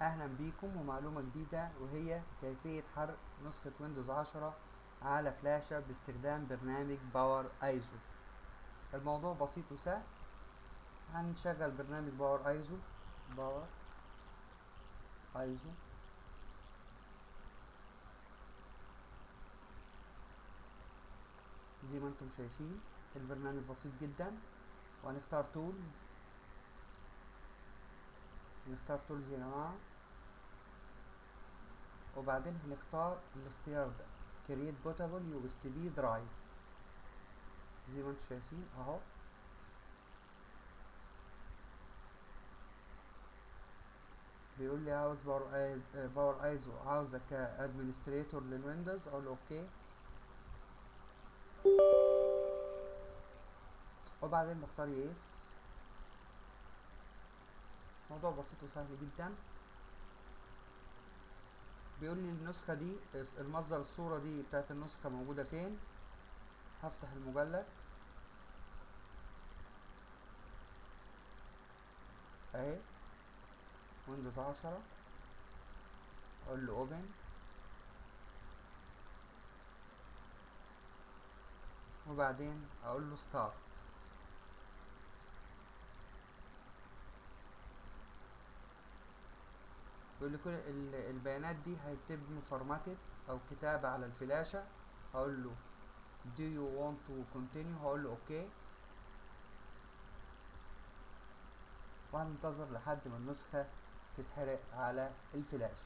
اهلا بيكم ومعلومة جديدة وهي كيفية حرق نسخة ويندوز 10 على فلاشة باستخدام برنامج باور ايزو الموضوع بسيط وسهل هنشغل برنامج باور ايزو باور ايزو زي ما انتم شايفين البرنامج بسيط جدا وهنختار تولز نختار تولز يا جماعة وبعدين هنختار الاختيار ده create bootable USB drive زي ما انتم شايفين اهو بيقول لي عاوز باور ايز باور ايزو عاوزك كادمنستريتور للويندوز اقول له اوكي وبعدين بختار يس موضوع بسيط وسهل جدا بيقول لي النسخة دي المصدر الصورة دي بتاعت النسخة موجودة فين هفتح المجلد اهي ويندوز عشرة اقول له اوبن وبعدين اقول له ستارت بيقول لي كل البيانات دي هيتم فورماتد او كتابة على الفلاشة هقول له do you want to continue هقول له اوكي وهننتظر لحد ما النسخة تتحرق على الفلاشة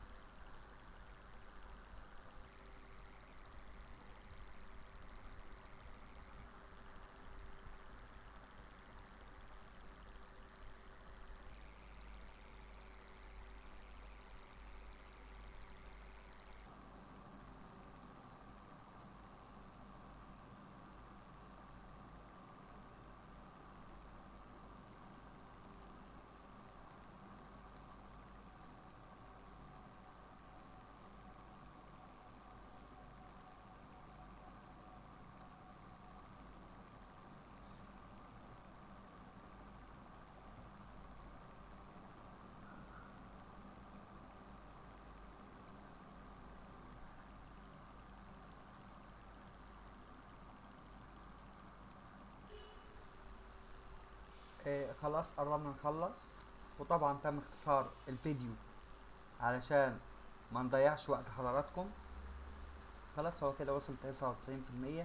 آه خلاص قربنا نخلص وطبعا تم اختصار الفيديو علشان ما نضيعش وقت حضراتكم خلاص هو كده وصل تسعة وتسعين في المية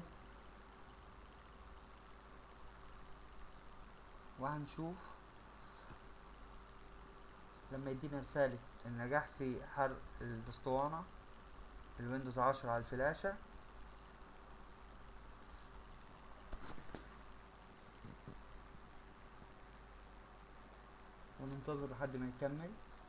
وهنشوف لما يدينا رسالة النجاح في حرق الاسطوانة الويندوز عشرة على الفلاشة وننتظر لحد ما يكمل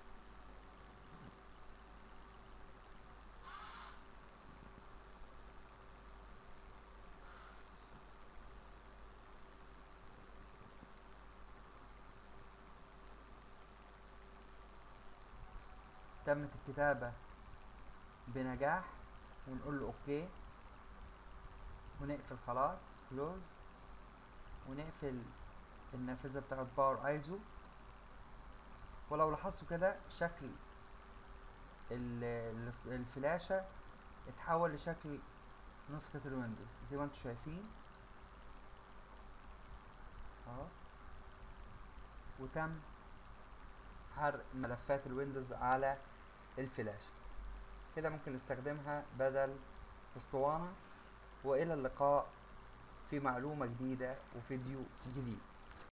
تمت الكتابة بنجاح ونقول له اوكي ونقفل خلاص كلوز ونقفل النافذة بتاعت باور ايزو ولو لاحظتوا كده شكل الفلاشة اتحول لشكل نسخة الويندوز زي ما انتم شايفين اهو وتم حرق ملفات الويندوز على الفلاشة كده ممكن نستخدمها بدل اسطوانة والى اللقاء في معلومة جديدة وفيديو جديد